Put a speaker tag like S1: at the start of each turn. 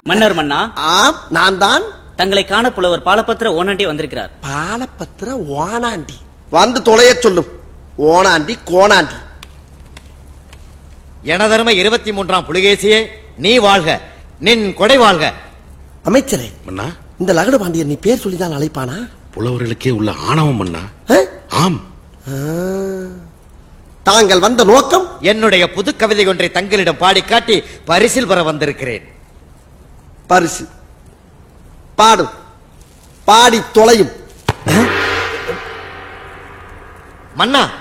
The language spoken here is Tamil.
S1: மன்னர் மன்னா
S2: ஆம் நான் தான்
S1: தங்களை காண புலவர் பாலபத்திர ஓனாண்டி வந்திருக்கிறார்
S2: பாலபத்திர ஓனாண்டி வந்து தொலைய சொல்லும் ஓனாண்டி கோணாண்டி
S3: எனதருமை இருபத்தி மூன்றாம் புலிகேசியே நீ வாழ்க நின் கொடை வாழ்க
S2: அமைச்சரே
S4: மன்னா
S2: இந்த லகடு பாண்டியன் நீ பேர் சொல்லிதான் அழைப்பானா
S4: புலவர்களுக்கே உள்ள ஆணவம் மன்னா
S2: ஆ?
S4: ஆம்
S2: ஆ. தாங்கள் வந்த நோக்கம்
S3: என்னுடைய புது கவிதை ஒன்றை தங்களிடம் பாடி காட்டி பரிசில் பெற வந்திருக்கிறேன்
S2: பரிசு பாடும் பாடி தொலையும்
S3: மன்னா